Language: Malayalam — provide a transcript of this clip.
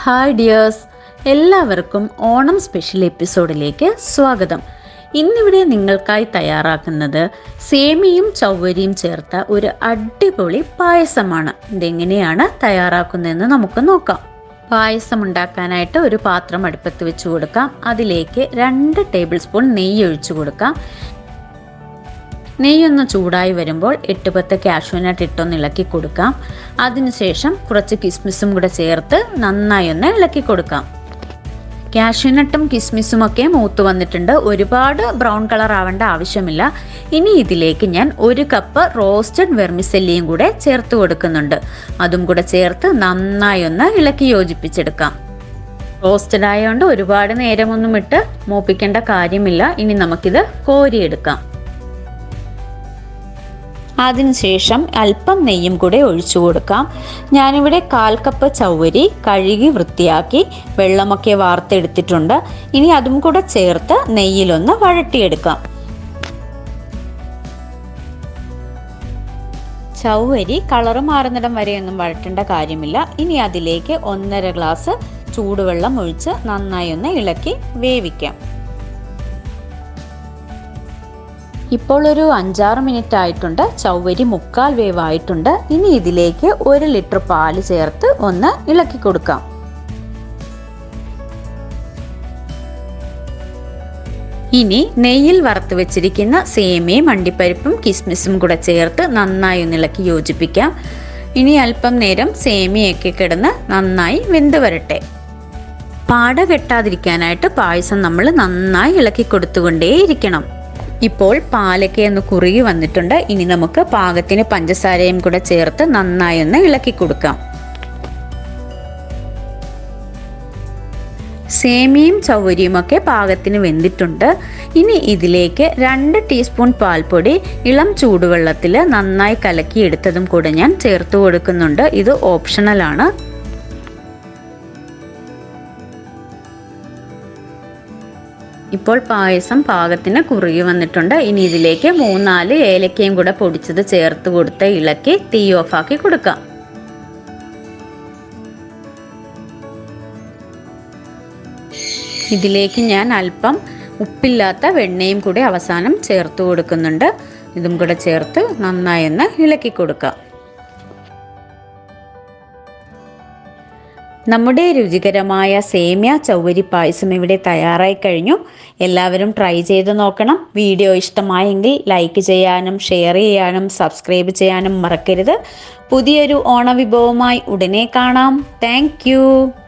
ഹായ് ഡിയേഴ്സ് എല്ലാവർക്കും ഓണം സ്പെഷ്യൽ എപ്പിസോഡിലേക്ക് സ്വാഗതം ഇന്നിവിടെ നിങ്ങൾക്കായി തയ്യാറാക്കുന്നത് സേമിയും ചൗവരിയും ചേർത്ത ഒരു അടിപൊളി പായസമാണ് ഇതെങ്ങനെയാണ് തയ്യാറാക്കുന്നതെന്ന് നമുക്ക് നോക്കാം പായസം ഉണ്ടാക്കാനായിട്ട് ഒരു പാത്രം അടുപ്പത്ത് വെച്ച് കൊടുക്കാം അതിലേക്ക് രണ്ട് ടേബിൾ സ്പൂൺ നെയ്യ് ഒഴിച്ചു കൊടുക്കാം നെയ്യൊന്ന് ചൂടായി വരുമ്പോൾ എട്ട് പത്ത് കാഷ്യൂനട്ട് ഇട്ടൊന്ന് ഇളക്കി കൊടുക്കാം അതിനുശേഷം കുറച്ച് കിസ്മിസും കൂടെ ചേർത്ത് നന്നായി ഒന്ന് ഇളക്കി കൊടുക്കാം കാഷ്യൂനട്ടും കിസ്മിസും ഒക്കെ മൂത്ത് വന്നിട്ടുണ്ട് ഒരുപാട് ബ്രൗൺ കളർ ആവേണ്ട ആവശ്യമില്ല ഇനി ഇതിലേക്ക് ഞാൻ ഒരു കപ്പ് റോസ്റ്റഡ് വെർമിസെല്ലിയും കൂടെ ചേർത്ത് കൊടുക്കുന്നുണ്ട് അതും കൂടെ ചേർത്ത് നന്നായി ഒന്ന് ഇളക്കി യോജിപ്പിച്ചെടുക്കാം റോസ്റ്റഡ് ആയതുകൊണ്ട് ഒരുപാട് നേരമൊന്നും ഇട്ട് മൂപ്പിക്കേണ്ട കാര്യമില്ല ഇനി നമുക്കിത് കോരിയെടുക്കാം അതിനുശേഷം അല്പം നെയ്യും കൂടെ ഒഴിച്ചു കൊടുക്കാം ഞാനിവിടെ കാൽ കപ്പ് ചൗവരി കഴുകി വൃത്തിയാക്കി വെള്ളമൊക്കെ വാർത്തെടുത്തിട്ടുണ്ട് ഇനി അതും കൂടെ ചേർത്ത് നെയ്യിലൊന്ന് വഴട്ടിയെടുക്കാം ചൗവരി കളറ് മാറുന്നിടം വരെയൊന്നും വഴറ്റേണ്ട കാര്യമില്ല ഇനി അതിലേക്ക് ഒന്നര ഗ്ലാസ് ചൂടുവെള്ളം ഒഴിച്ച് നന്നായി ഒന്ന് ഇളക്കി വേവിക്കാം ഇപ്പോൾ ഒരു അഞ്ചാറ് മിനിറ്റ് ആയിട്ടുണ്ട് ചൗവരി മുക്കാൽ വേവായിട്ടുണ്ട് ഇനി ഇതിലേക്ക് ഒരു ലിറ്റർ പാല് ചേർത്ത് ഒന്ന് ഇളക്കി കൊടുക്കാം ഇനി നെയ്യിൽ വറുത്ത് വെച്ചിരിക്കുന്ന സേമിയയും അണ്ടിപ്പരിപ്പും കിസ്മിസും കൂടെ ചേർത്ത് നന്നായി ഒന്ന് ഇളക്കി യോജിപ്പിക്കാം ഇനി അല്പം നേരം സേമിയൊക്കെ കിടന്ന് നന്നായി വെന്ത് വരട്ടെ പാട കെട്ടാതിരിക്കാനായിട്ട് പായസം നമ്മൾ നന്നായി ഇളക്കി കൊടുത്തുകൊണ്ടേയിരിക്കണം ഇപ്പോൾ പാലൊക്കെ ഒന്ന് കുറുകി വന്നിട്ടുണ്ട് ഇനി നമുക്ക് പാകത്തിന് പഞ്ചസാരയും കൂടെ ചേർത്ത് നന്നായി ഒന്ന് ഇളക്കി കൊടുക്കാം സേമിയും ചൗവരിയും ഒക്കെ പാകത്തിന് വെന്തിട്ടുണ്ട് ഇനി ഇതിലേക്ക് രണ്ട് ടീസ്പൂൺ പാൽപ്പൊടി ഇളം ചൂടുവെള്ളത്തിൽ നന്നായി കലക്കി എടുത്തതും കൂടെ ഞാൻ ചേർത്ത് കൊടുക്കുന്നുണ്ട് ഇത് ഓപ്ഷണലാണ് ഇപ്പോൾ പായസം പാകത്തിന് കുറുകി വന്നിട്ടുണ്ട് ഇനി ഇതിലേക്ക് മൂന്നാല് ഏലക്കയും കൂടെ പൊടിച്ചത് ചേർത്ത് കൊടുത്ത് ഇളക്കി തീ ഓഫാക്കി കൊടുക്കാം ഇതിലേക്ക് ഞാൻ അല്പം ഉപ്പില്ലാത്ത വെണ്ണയും കൂടി അവസാനം ചേർത്ത് കൊടുക്കുന്നുണ്ട് ഇതും കൂടെ ചേർത്ത് നന്നായി ഒന്ന് ഇളക്കി കൊടുക്കാം നമ്മുടെ രുചികരമായ സേമിയ ചൗവരി പായസം ഇവിടെ തയ്യാറായി കഴിഞ്ഞു എല്ലാവരും ട്രൈ ചെയ്ത് നോക്കണം വീഡിയോ ഇഷ്ടമായെങ്കിൽ ലൈക്ക് ചെയ്യാനും ഷെയർ ചെയ്യാനും സബ്സ്ക്രൈബ് ചെയ്യാനും മറക്കരുത് പുതിയൊരു ഓണവിഭവമായി ഉടനെ കാണാം താങ്ക്